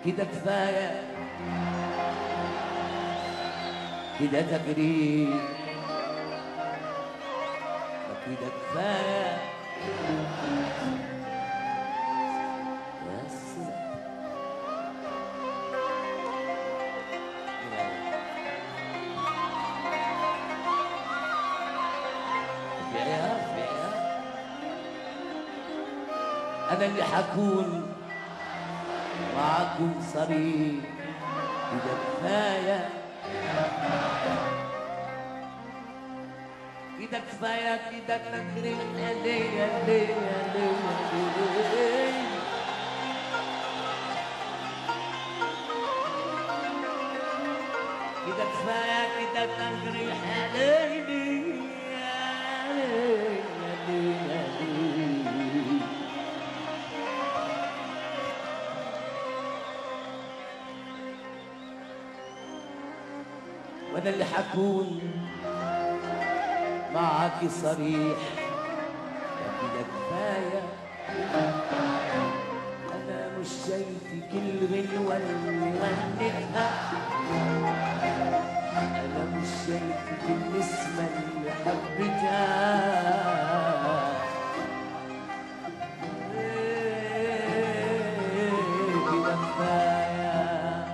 كده كفاية كده تجريد كده كفاية يا سلام في عيال في عيال أنا اللي حكون معاكم صريح كده كفاية كده كفاية كده تكريم ليا ليا ليا كده كفاية كده تجريح ليلي يا ليلي يا ليلي وانا اللي حكون معاكي صريح كده كفايه انا مش شايفك الغنوه اللي غنيتها انا مش شايفك النسمه اللي حبيتها إيه كده كفايه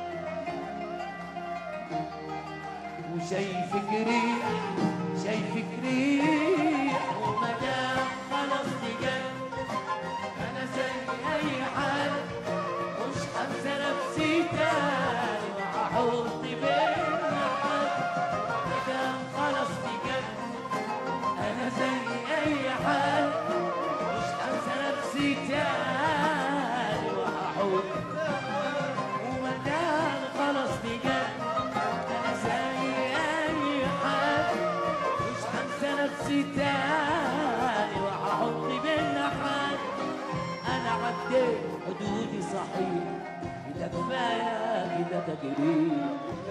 وشايفك ريح شايفك ريح ومدام خلاص بجد انا زي اي حد مش هنسى نفسي تاني وهحط بينا حد مدام خلاص بجد انا زي اي حد مش هنسى نفسي تاني وهحط ومدام خلاص بجد انا زي اي حد مش هنسى نفسي تاني وهحط بينا حد انا عديت حدودي صحيح كده كفايه كده تجريد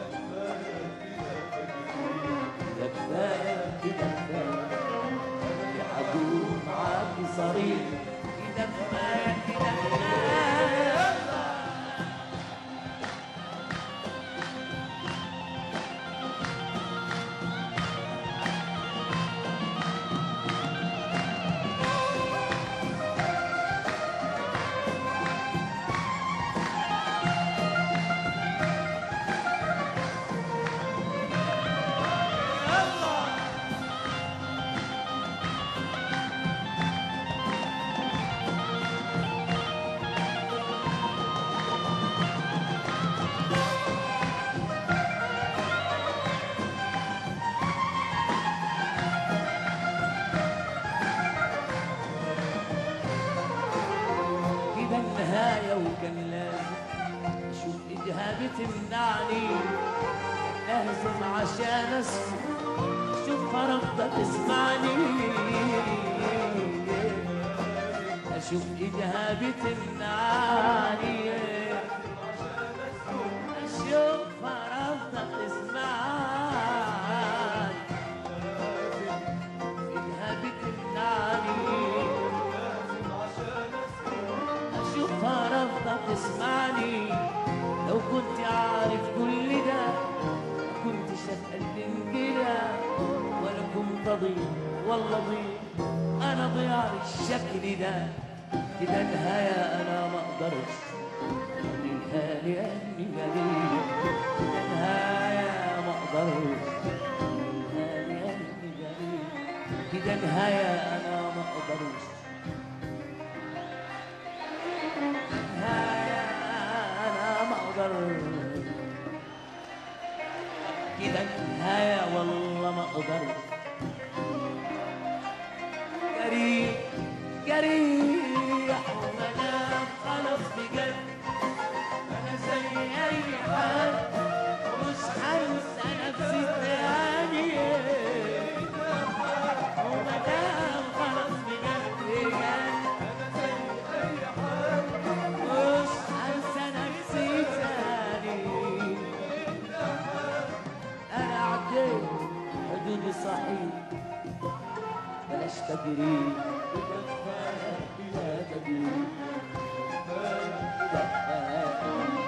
كده كفايه كده كفايه يا حدود معاكي صريح كده كفايه كده كفايه كده النهاية وكان لازم أشوف إيدها بتمنعني أهزم عشان أسكت أشوفها رافضة تسمعني أشوف إيدها بتمنعني أشوفها رافضة تسمعني إيدها بتمنعني اشوفها رافضه تسمعني لو كنت عارف كل ده ما كنتش هتقدم كده ولا كنت اضيع والله ضيع انا ضيع الشكل ده كده نهايه انا ما اقدرش اقولها لاني غريب كده نهايه ما اقدرش اقولها لاني غريب كده نهايه انا ما اقدرش نهاية أنا ما أقدر كده نهاية والله ما أقدر جريح جريح وأنا خلاص بجد أنا زي أي حد مش هنسى نفسي تاني ومدام خلاص بجد بجد مش هنسى نفسي تاني انا عديت حدودي صحيح بلاش تجري لا تجري لا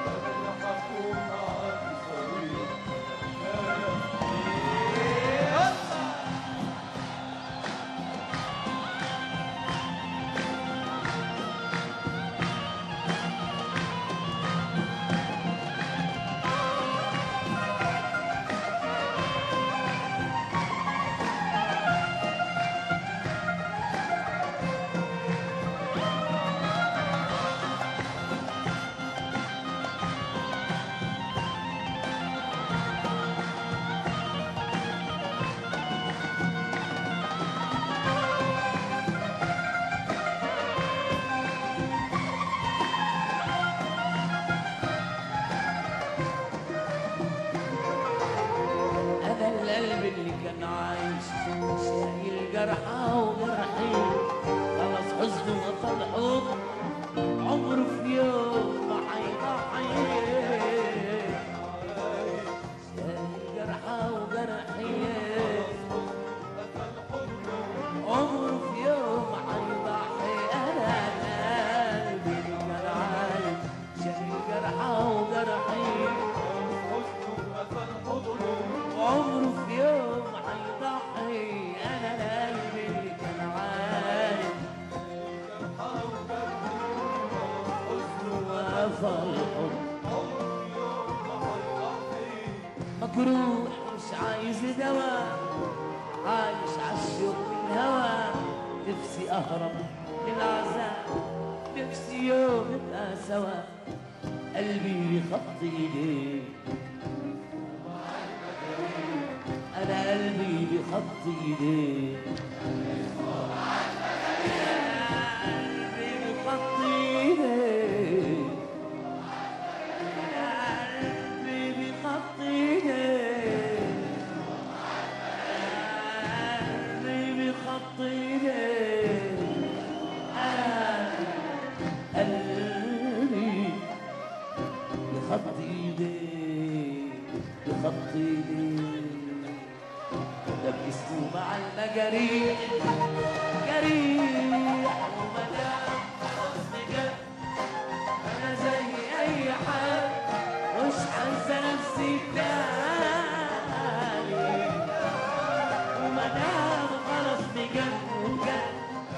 جرحى وجرحي خلص حزن وفرحه عمره في يوم ما حيضحي جرحى وجرحي عمره في يوم حيضحي انا قلبي كان عايش شايل جرحى وجرحي عمره في يوم حيضحي انا قلبي كان عايش وفرحه مجروح مش عايز دواء عايش عالشوق والهوى نفسي اهرب من العذاب نفسي يوم نبقى سوا قلبي بخط ايديه انا قلبي بخط ايديه قلبي بخط ايديه قلبي بخط ايديه قلبي بخط ايديه انا قلبي بخط ايديه بخط ايديه لبسته مع المجاريح جريح ومدام خلاص نجح انا زي اي حد مش هنسى نفسي تاني ومدام خلاص نجح وجد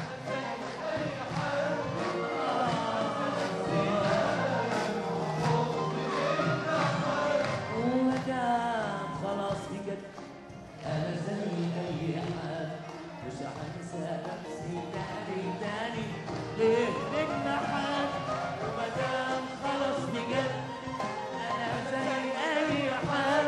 ومدام خلاص بجد انا زي اي حد مش هنسى نفسي تاني تاني ليه نجمة حد ومدام خلاص بجد انا زي اي حد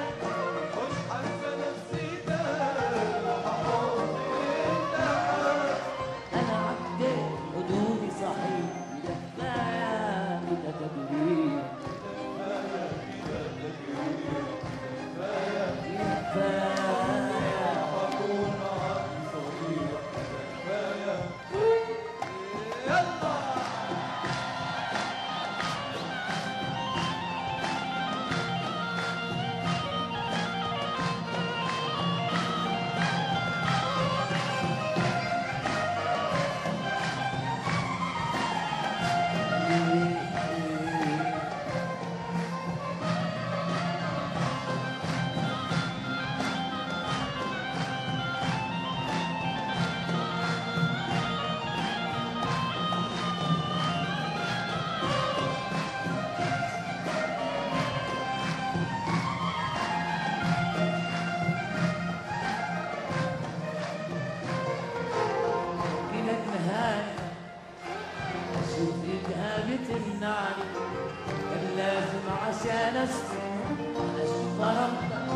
انا عديت حدودي صحيح ده كفايه كده تدريب إلى النهاية أشوف إيدها بتمنعني كان لازم عشان أسكن أشوف ربنا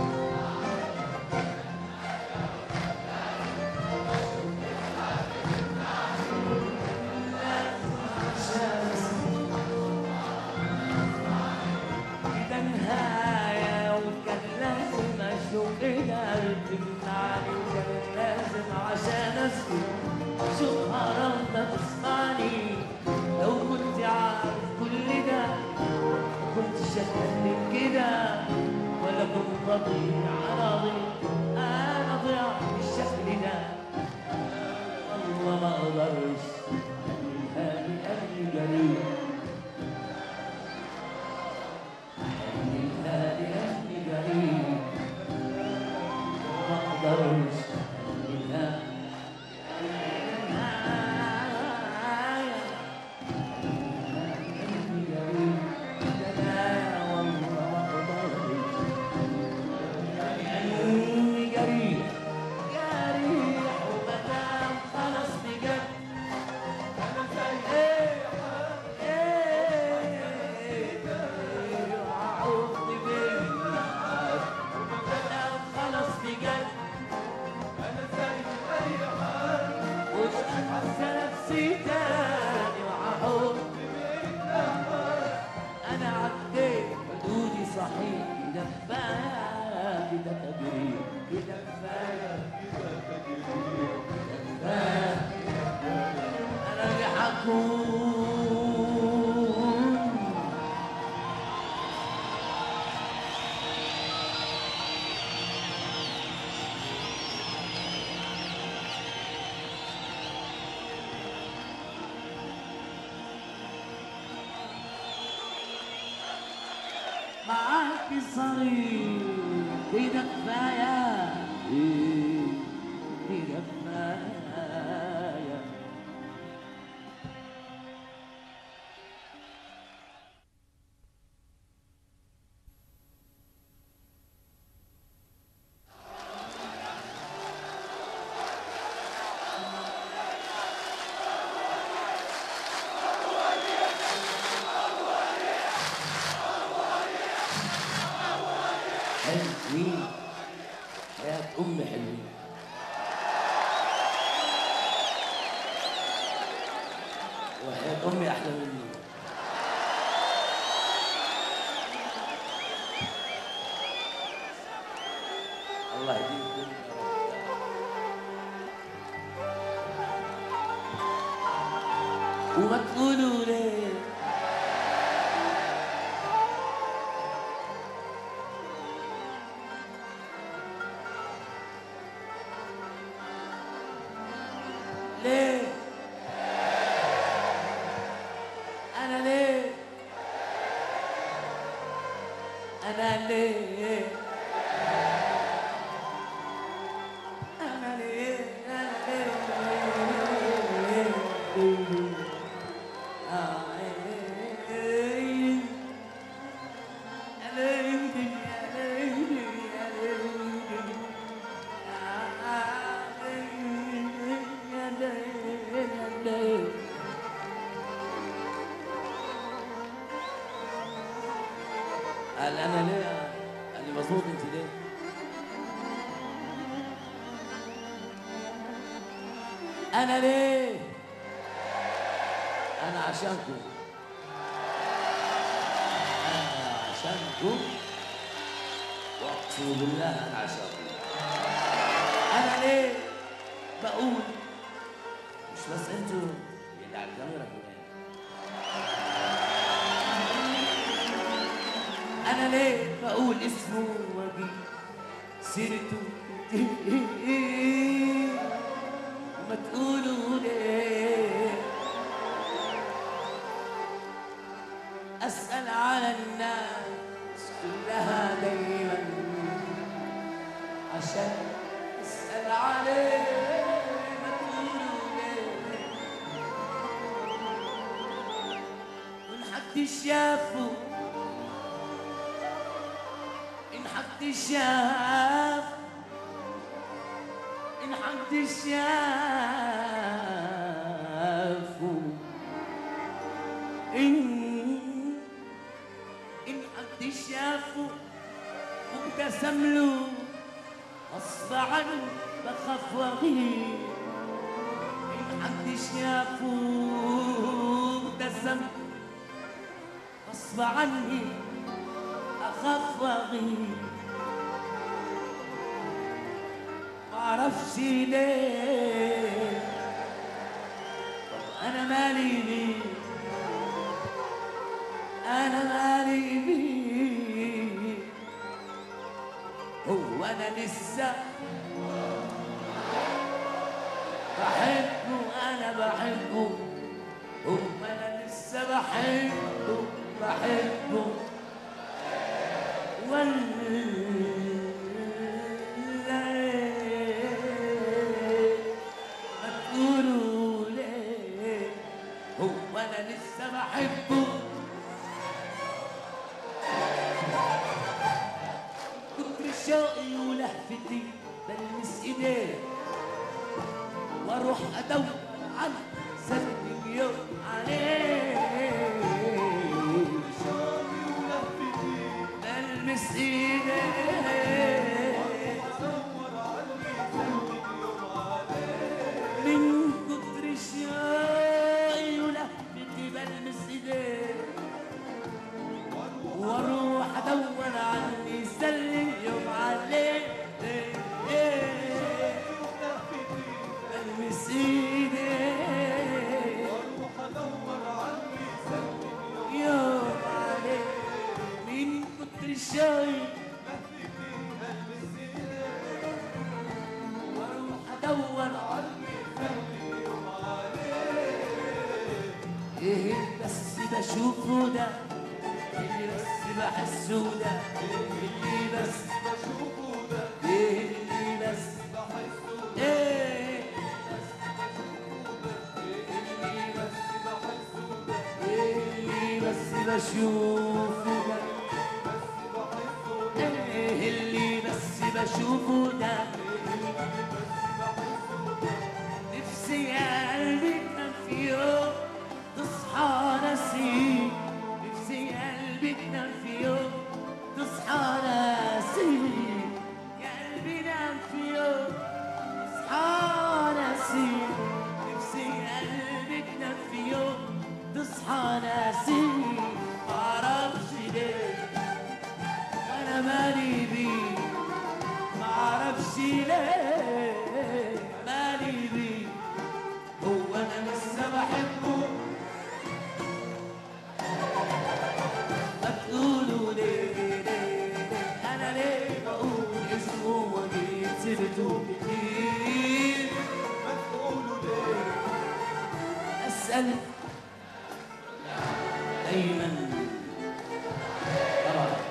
إلى النهاية وكان لازم أشوف إيدها بتمنعني وكان لازم عشان أسكن شوف حرمنا تسمعني لو كنت عارف كل ده ما كنتش اتكلم كده ولا كنت اضيع على ضيع انا ضيعت بالشكل ده والله ما اقدرش هاني قلبي جريء هاني قلبي جريء ما اقدرش هاني خلاص بجد مش هنسى نفسي تاني مع حب انا عديت حدودي صحيح كده كفايه كده تجريب كده كفايه كده كفايه معاك صغير كده كفاية كده كفاية حلوين يا أم حلوين وحياة أمي أحلى مني الله يهديكم يا رب وما تقولوا ليه ليه أنا ليه أنا ليه أنا ليه أنا ليه آه، إيه. أنا ليه أنا ليه أنا ليه قال انا ليه قال لي مظبوط انت ليه انا ليه انا عشانكم انا عشانكم واقسم بالله انا عشانكم انا ليه بقول مش بس انتوا اللي على الكاميرا كمان انا ليه بقول اسمه واجي سيرته وما تقولوا ليه اسال على الناس كلها دايما عشان اسال عليه ما تقولوا ليه وان حد شافه إن حد شاف إن حد شافه إن إن حد شافه وابتسم له غصب عنه بخاف واغير إن حد شافه وابتسم غصب عني اخاف واغيب معرفش ليه طب انا مالي بيه انا مالي بيه هو انا لسه بحبه انا بحبه هو انا لسه بحبه بحبه والليل ما تقولوا ليه هو انا لسه بحبه كتر شوقي ولهفتي بلمس ايديه واروح ادور على سلبي يوم عليه بلمس ايديه من كتر شوقي ولهفتي بلمس ايديه واروح ادور عني سلم يوم عليه بلمس ايديه ايه بس بشوفه ده اللي بس بحسه ده اللي بس بشوفه ده ايه اللي بس بحسه ايه اللي بس بحسه ده اللي بس بشوفه ده ايه اللي بس بشوفه ده نفسي يا قلبي تنام في يوم تصحى نسيم نفسي يا قلبي تنام في يوم تصحى نسيم يا قلبي نام في يوم تصحى نسيم نفسي يا قلبي تنام في يوم تصحى نسيم معرفش ليه وانا مالي بيه معرفش ليه مالي بيه هو انا لسه بحبه ما تقولوا ليه ليه ليه انا ليه بقول اسمه واجيب سيرته كتير ما تقولوا ليه اسال دايما طبعا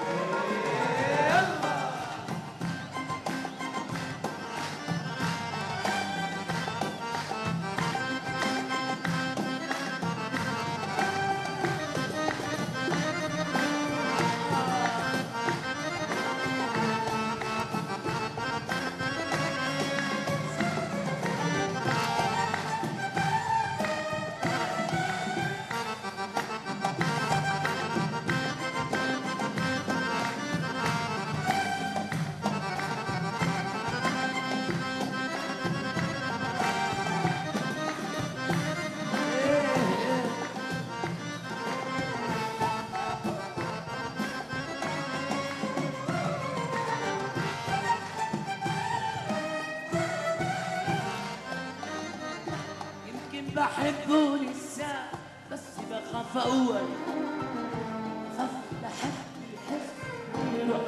يمكن بحبه لسه بس بخاف اول بخاف لحد يحس يروح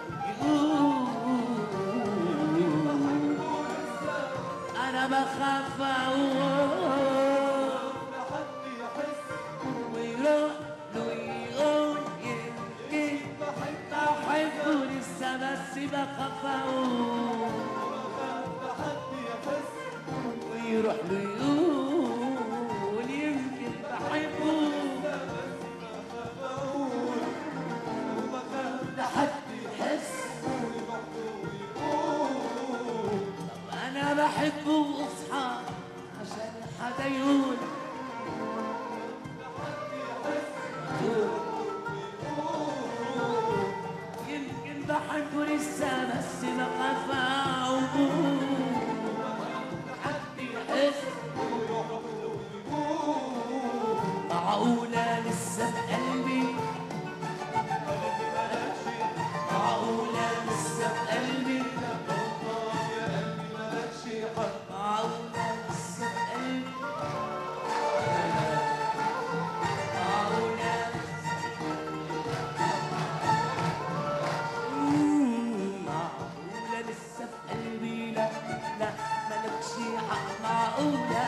يقول انا بخاف اول لحد يحس ويروح له يقول يمكن بحبه لسه بس بخاف اقول لحد يحس ويروح له يقول يمكن بحبه بقول وبخاف لحد يحس ويقول انا بحبه واصحى عشان حدا يقول يمكن بحبه لسه بس بخاف اقول حد يحس معقولة لسه بقلبي معقولة لسه بقلبي مالكش حد معقولة لسه بقلبي معقولة مم، معقولة لسه في قلبي لا لا مالكش حق معقولة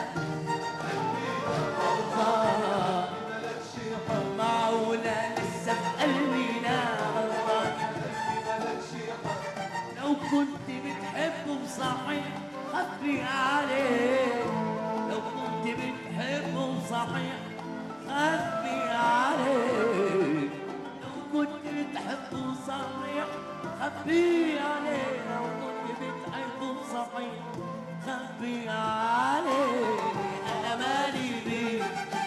آه، مالكش حد معقولة لسه في قلبي لا غلطان مالكش حد لو كنت بتحبه بصحيح خبي عليه لو كنت بتحبه بصحيح خبي عليه لو كنت بتحبه صحيح خبي عليه لو كنت بتحبه بصحيح خبي عليه انا مالي بيه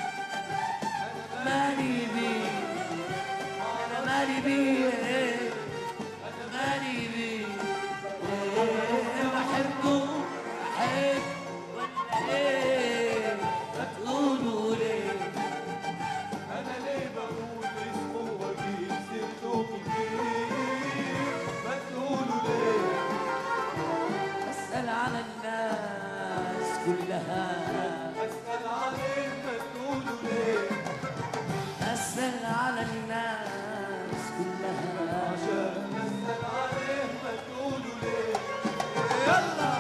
مالي بيه انا مالي بيه مالي بيه إيه بحبه بحب ولا ايه ما تقولوا ليه انا ليه بقول اسمه واجيب سيرته كتير ما تقولوا ليه اسال على الناس كلها اسال عليه ما تقولوا ليه اسال على الناس كلها عشان اسال عليه ما تقولوا ليه يلا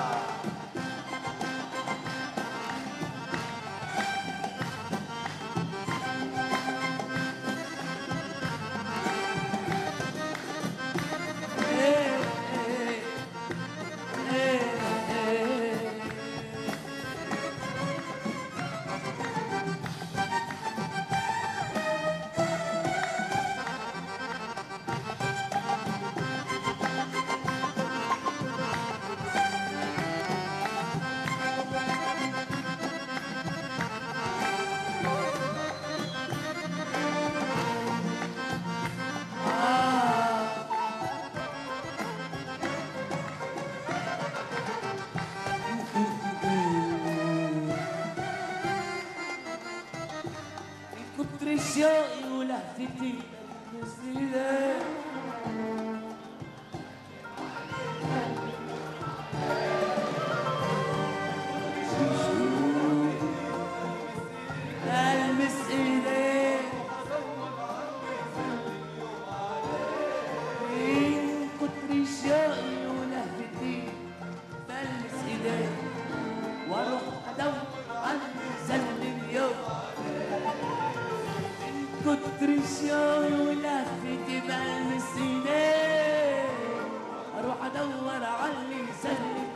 شوقي ولهفتي مسيرة ألمس إيديك من كتر شوقي ولهفتي بلمس إيديك وأروح أدور عن سلم اليوم من كتر شوقي ولهفتي بلمس إيديك أروح أدور على اللي يسلم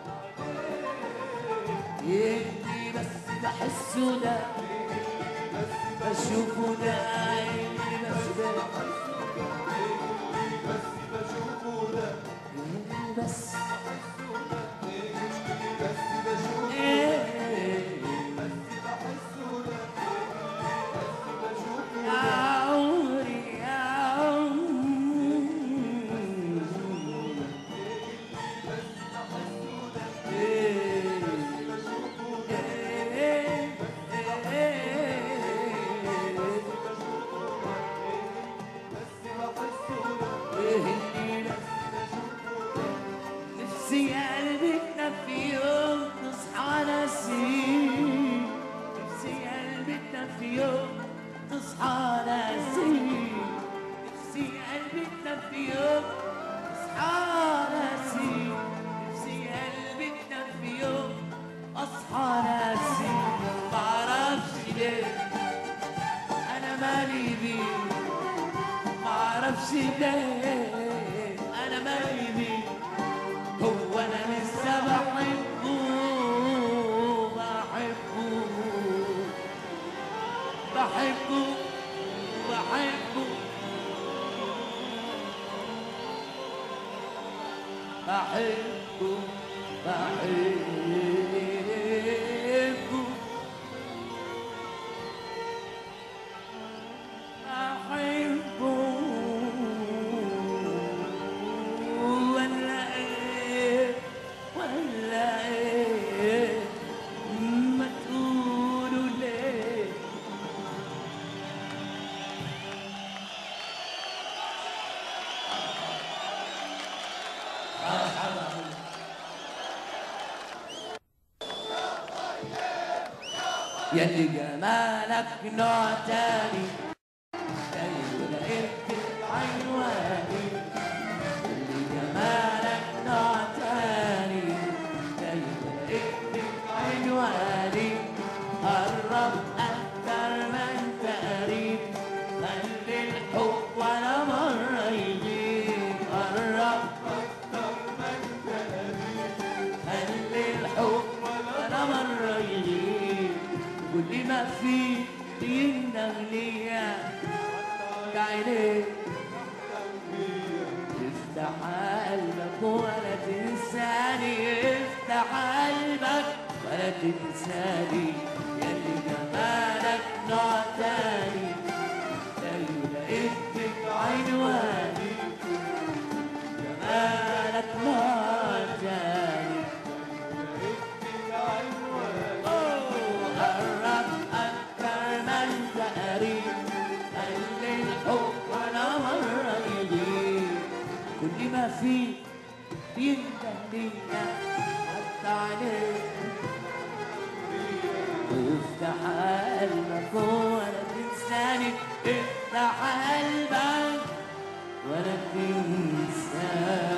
يدي بس بحسه ده بشوفه ده عيني بس بس بشوفه ده يدي بس بس بشوفه إيه بس بحسه ده بس بشوفه يا عمري يا عمري إيه إيه نفسي قلبي في يوم تصحى نسيم نفسي قلبي في يوم تصحى نسيم نفسي قلبي في يوم تصحى نسيم نفسي قلبي في يوم اصحى نسيم معرفش ليه انا مالي بيه معرفش ليه انا مالي بيه هو انا لسه بحبه بحبه بحبه بحبه بحبه بحبه بحبه ولا ايه ولا ايه ما تقولوا ليه يلي جمالك نوع تاني زي لقيت عنواني يلي جمالك نوع تاني زي لقيت عنواني قرب أكتر ما أنت قريب خلي الحب ولا مرة يجيب قرب خلي الحب ولا مرة يغيب كل ما فيه بيندم ليا عينيك افتح قلبك ولا تنساني افتح قلبك ولا تنساني يلي جمالك نوع تاني زي لقيتك عنواني جمالك نوع تاني قرب أكتر ما أنت قريب خلي الحب ولا مرة يغيب كل ما فيه بينده لينا حتى عليك افتح قلبك ولا تنساني افتح قلبك ولا تنساني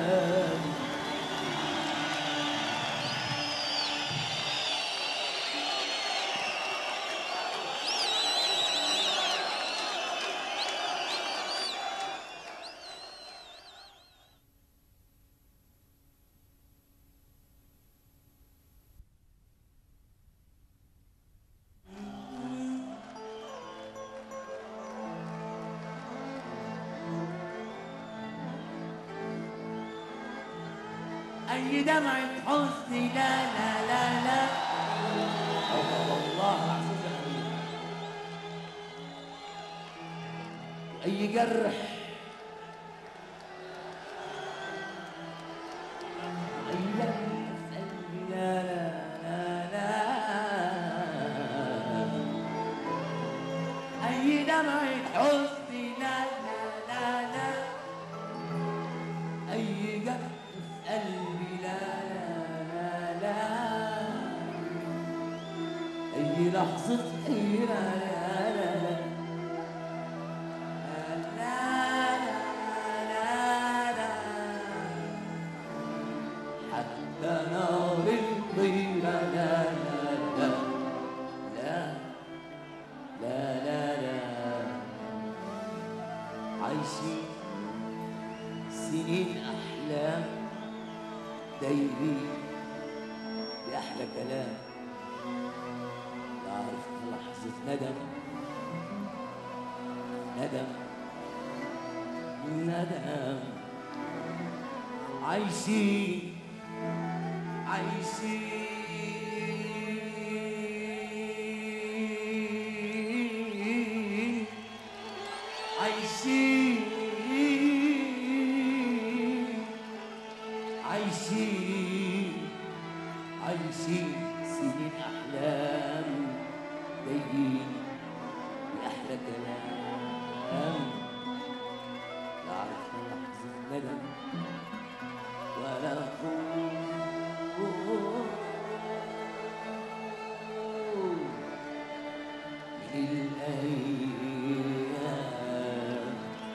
أي دمعة حزن لا لا لا لا الله العظيم يا حبيبي. أي جرح أي لمس قلبي لا لا لا لا أي دمعة حزن لا لا لا لا أي جرح في قلبي لا لا لا لا أي لحظة حيرة لا لا لا لا لا لا حتى نار الطيرة لا لا لا لا لا لا لا عايشين سنين أحلام دايرين بأحلى كلام لا عرفت لحظة ندم ندم ندم عايشين عايشين عايشين عايشين عايشين سنين أحلام جايين بأحلى كلام لا عرفنا لحظة ندم ولا خوف من الأيام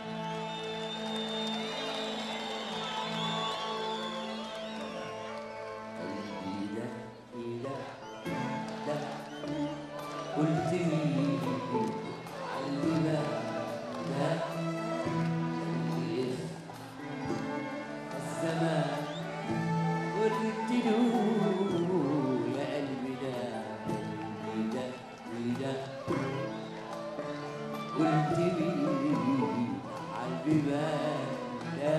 قلبي ده إله ده قلت لي علمنا ده كيف الزمان قلت له يا قلبي ده قلبي ده ده قلت لي عالبيبان ده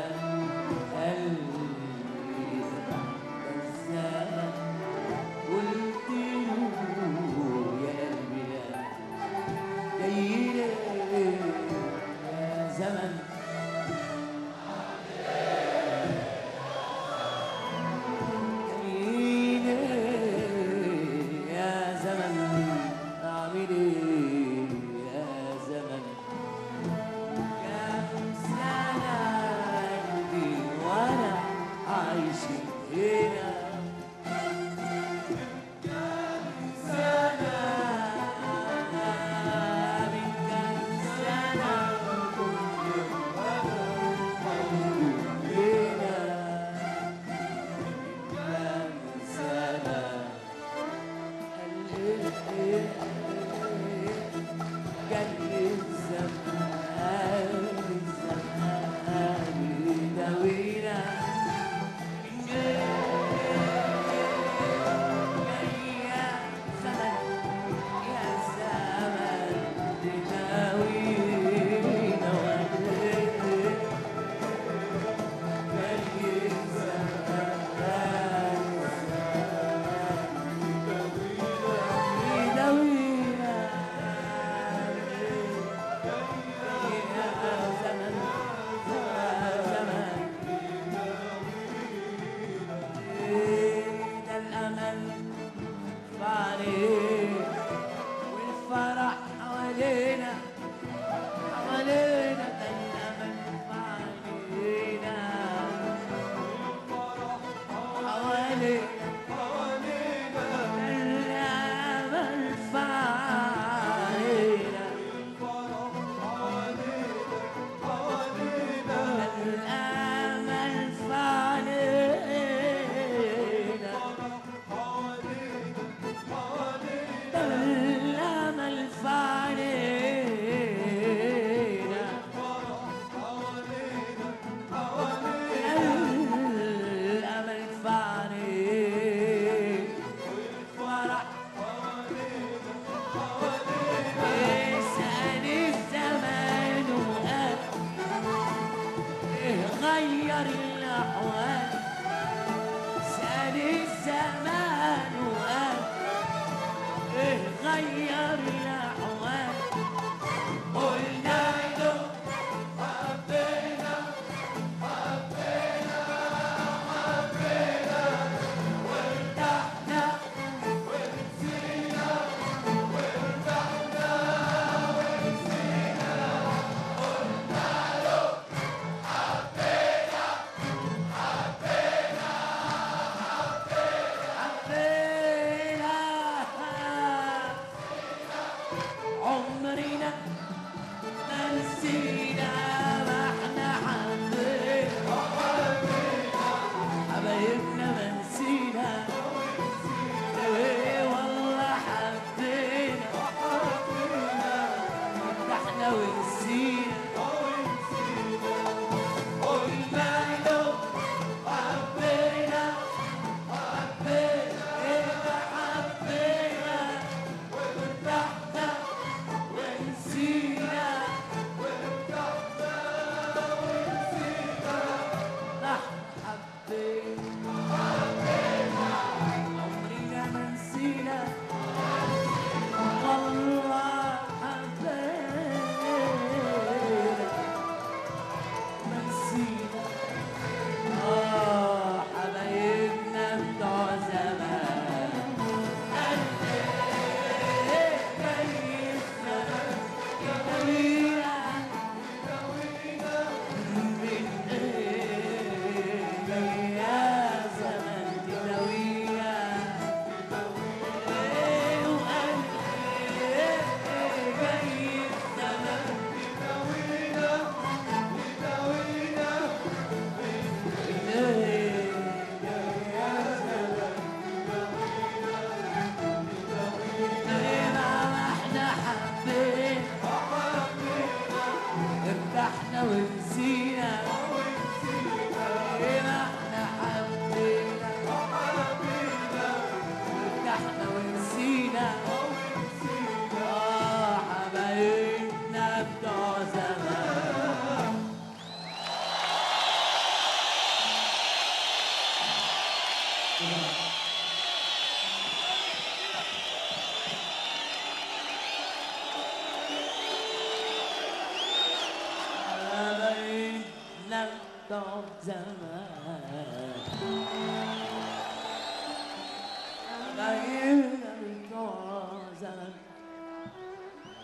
قلبي ده الزمان قلت له يا قلبي ده جاي ليه يا زمن جاي ليه يا زمن اعمل ايه يا زمن كم سنة قلبي وانا عايش هنا سنة من كم سنة والفرح حوالينا حوالينا ده الأمل حوالينا حوالينا الأمل فعلينا الأمل فعلينا الأمل فعلينا الأمل فعلينا فرح اسأل الزمان وقال إيه غير الأحوال اسأل الزمان وقال إيه غير الأحوال قلنا له حبينا وارتحنا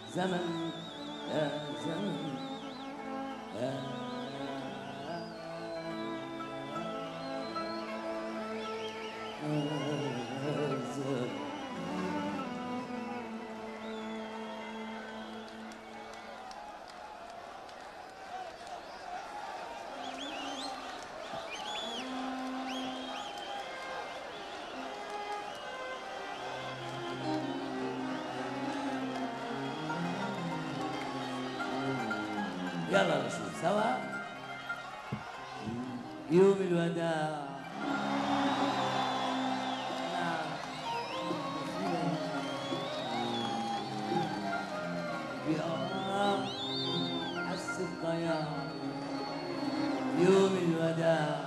زمن يا زمن يا زمن يلا نشوف سوا يوم الوداع بآه حس الضياع يوم الوداع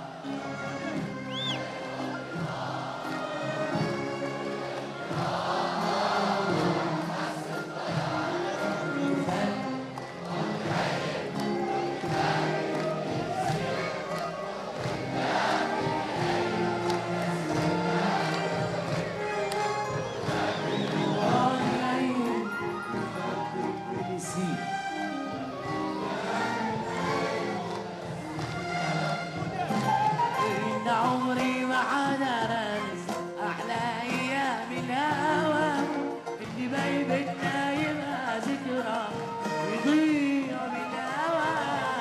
إن عمري ما حنرس أحلى أيام الهوى اللي بيبتنا يبقى ذكرى يضيع بالهوى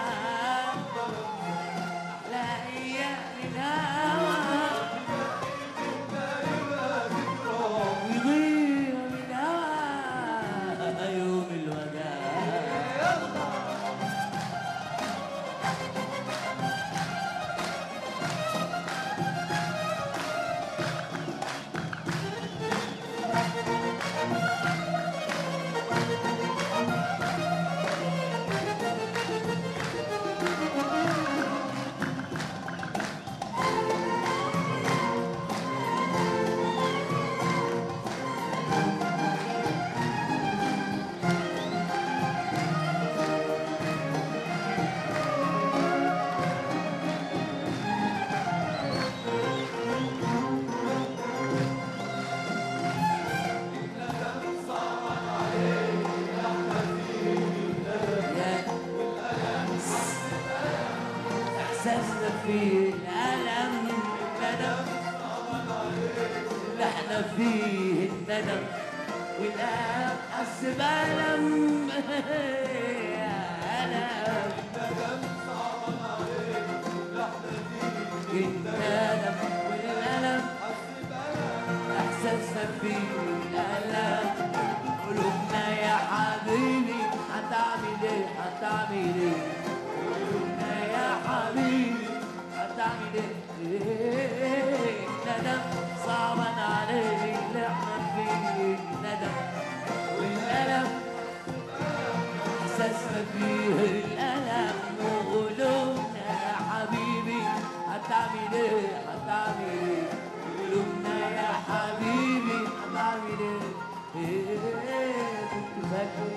أحلى أيام الهوى يضيع بالهوى يوم الوداع يا احساسنا في الالم الندم اللي احنا فيه الندم والالم حس بالم الم الندم والالم احساسنا فيه الالم قلوبنا يا حبيبي هتعمل ايه هتعمل ايه قلوبنا يا حبيبي هتعمل ايه ندم صعبا عليك اللي احنا فيه ندم والألم احساسنا فيه الألم وقلوبنا يا حبيبي هتعمل ايه هتعمل ايه قلوبنا يا حبيبي هتعمل ايه ايه كنت فاكر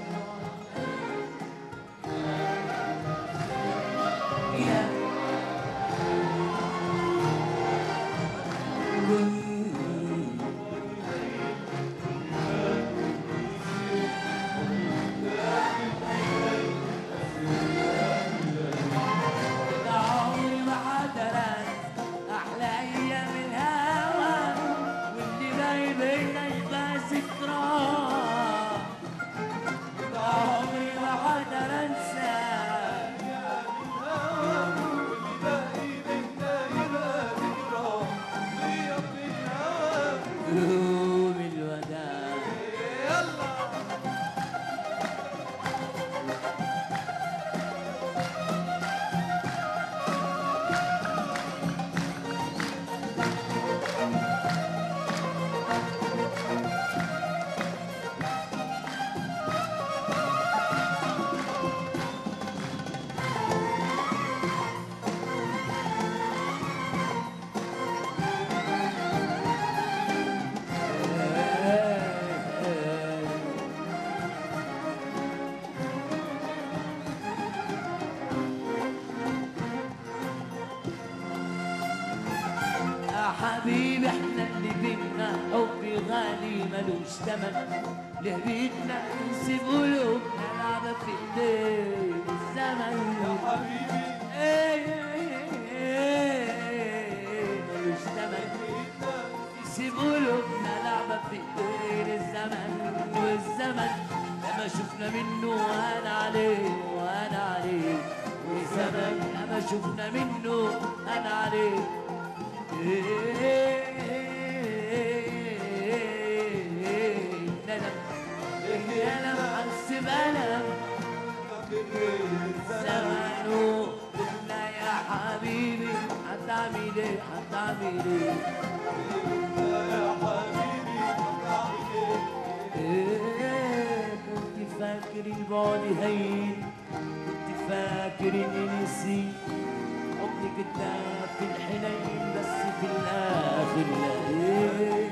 يا كنت ملوش تمن ليه بيتنا نسيب قلوبنا لعبة في ايدين الزمن حبيبي إيه إيه إيه ملوش تمن نسيب قلوبنا لعبة في ايدين الزمن والزمن لما شفنا منه وهان عليه وهان عليه والزمن لما شفنا منه هان عليه ندم يا حسب ألم زمانه قلنا يا حبيبي هتعمل ايه هتعمل ايه يا حبيبي تعمل ايه إيه، كنت فاكر البعد هين كنت فاكر اني نسيت حبك كداب في الحنين بس في الاخر لقيت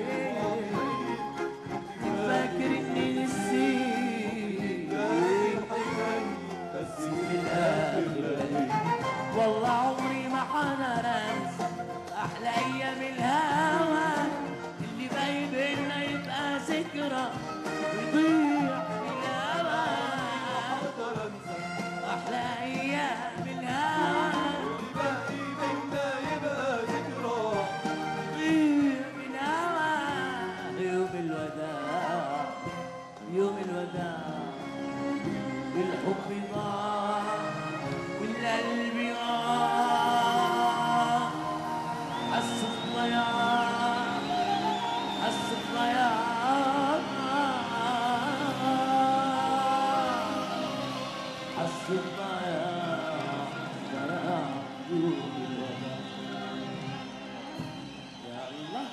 كنت فاكر اني نسيت بس في الاخر لقيت والله عمري ما حنرانس احلى ايام الهوى اللي باين بينا يبقى ذكرى يضيع في الهوى اقدر انسى احلى ايام الهوى باقي بينا يبقى ذكرى يضيع في الهوى يوم الوداع يوم الوداع الحب ضاع والقلب ضاع حس بضياع حس بضياع حس بضياع ضياع يوم الوداع يا الله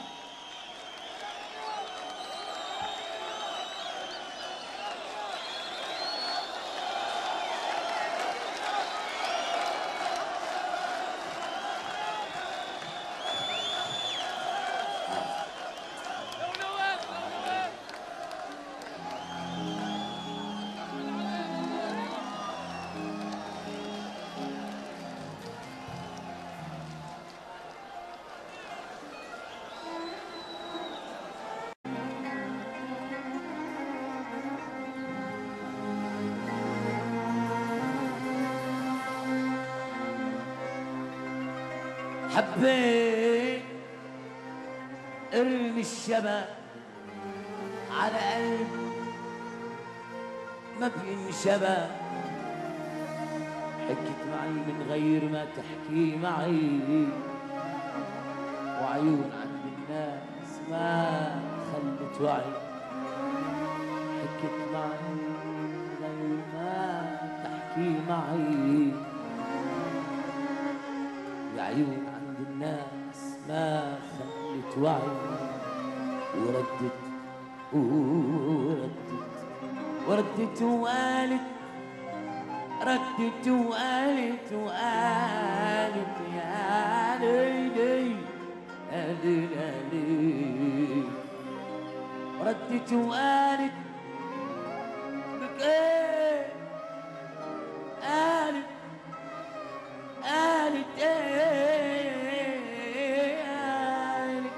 حبيت ارمي الشبك على قلب ما بينشبك حكيت معي من غير ما تحكي معي وعيون عند الناس ما خلت وعي حكيت معي من غير ما تحكي معي العيون عند الناس ما خلت وعي وردت وردت وردت وقالت ردت وقالت وقالت يا ليلي يا ليلي ردت وقالت بك ايه قالت قالت ايه قالت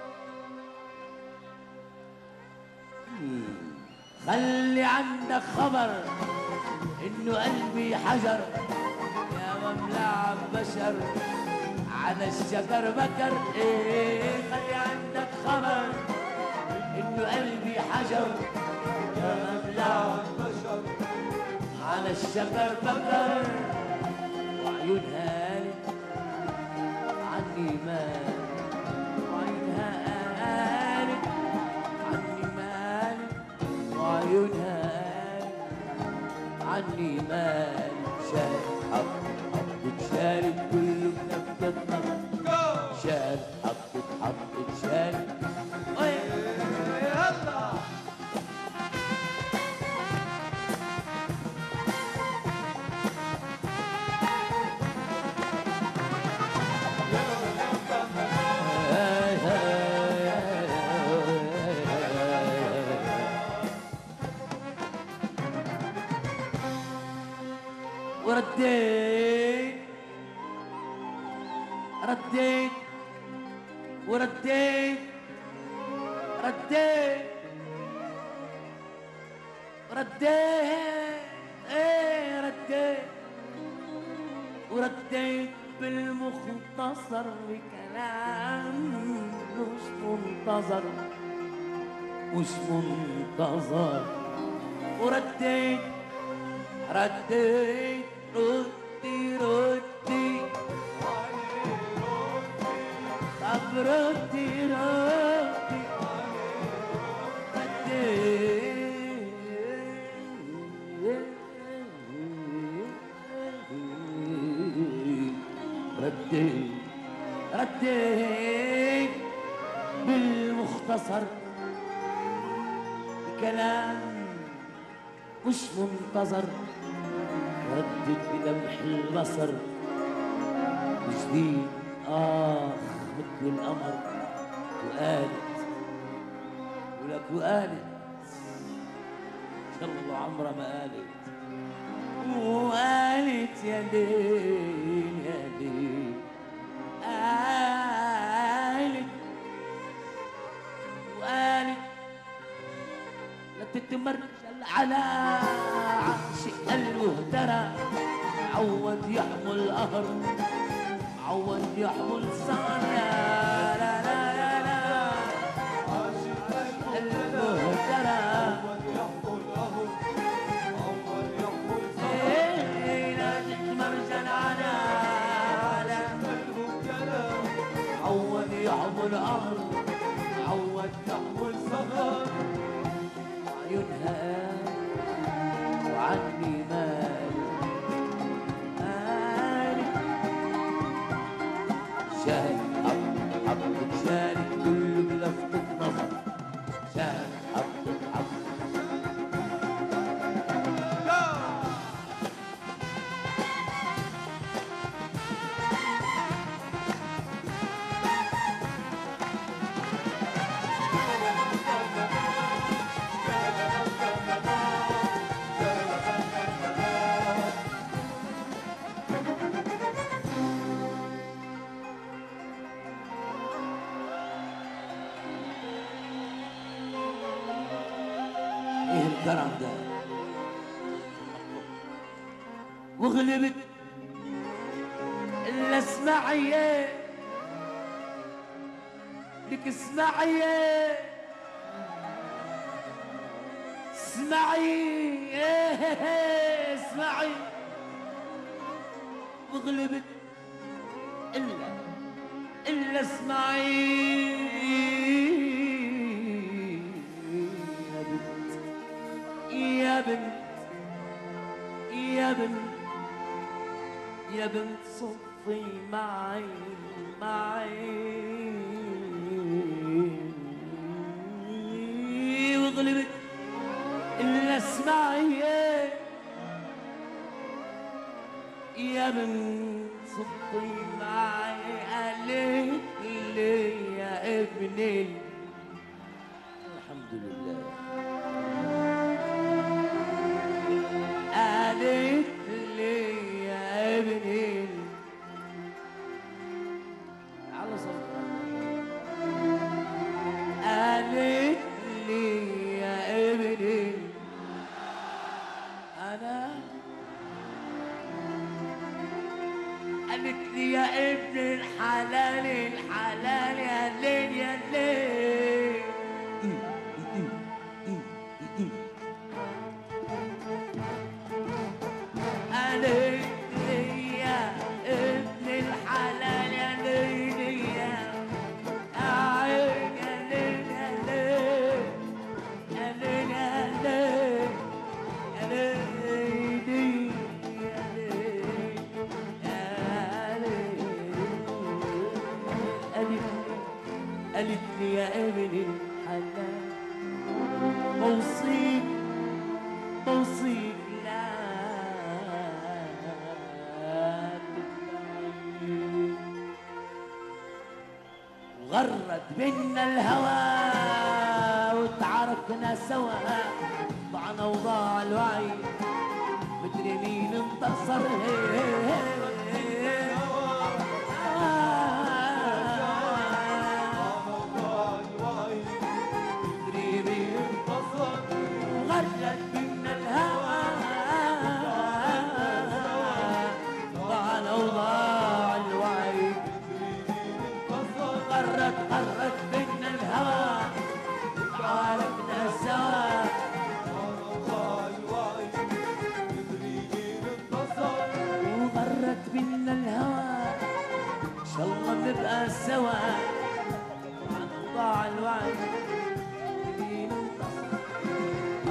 خلي عندك خبر انه قلبي حجر يا مملع بشر على الشجر بكر ايه خلي عندك خبر انه قلبي حجر يا مملع بشر على الشجر بكر وعيونها قالت عني مال وعيونها قالت عني مال وعيونها قالت عني مال شارب حط حط شارب كله بنبتة نار شارب حط حط شارب يلا ورديت رديت ورديت رديت رديت ايه رديت ورديت بالمختصر بكلام مش منتظر مش منتظر ورديت رديت ردي ردي طب ردي ردي رديت رديت بالمختصر بكلام مش منتظر ردت بلمح البصر جديد آخ مثل القمر وقالت ولك وقالت الله عمرها ما قالت وقالت يا ليل يا ليل قالت وقالت لا تتمرجل على عرش المهترى عود يحمل قهر عود يحمل سهر لا لا لا لا لا عاشق المهتدى المهترى أول يحمل أهو أول يحمل إيه، لا تتمرجل على على المهتدى عود يحمل قهر عود يحمل سهر عيونها وعني مال مال شاهد حب حبك شاهد كله بلفتة نظر شاهد حبك حبك ايه الكرم ده وغلبت الا اسمعي لك اسمعي اسمعي اسمعي وغلبت الا الا اسمعي يا بنت يا بنت يا بنت يا بنت صفي معي معي وغلبت الا اسمعي يا بنت صفي معي قالت لي يا ابني الحمد لله قالت لي يا ابني على صوت قالت لي يا ابني انا قالت لي يا ابن الحلال الحلال يا ليل يا ليل قالت لي يا ابن الحلال يا ليل يا عين يا ليل يا ليل يا ليل يا ليل يا ليل يا ليل يا ليل قالت قالت لي يا ابن الحلال موصيك موصيك لا تبعد. وغرد بينا الهوى وتعاركنا سوا ضعنا وضاع الوعي مدري مين انتصر مدري مين غرد بينا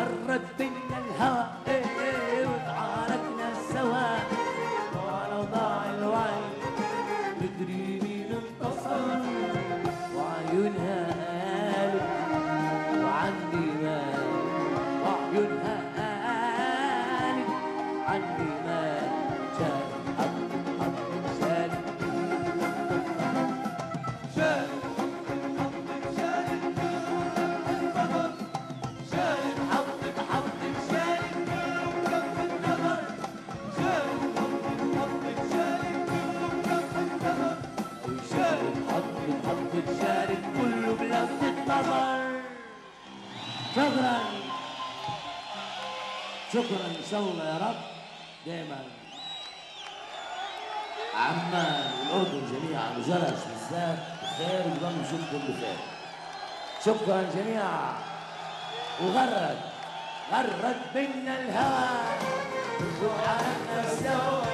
غرد بينا الهوى ايه ايه وتعاركنا سوا وعلى ضاع الوعي مدري مين انتصر وعيونها قالوا وعندي مال وعيونها قالت عندي مال شال حط حط شال شال حطك شالك النظر شال حطت حطت شالت كف النظر شال حطك شالك كف النظر وشالت حطت حطت شالت كله بلفتة نظر شكرا شكرا ان شاء الله يا رب دايما عمان والاردن جميعا وجرش بالذات بخير وضل نشوفكم بخير شكرا جميعا وغرد غرد بينا الهوى وعرفنا سوا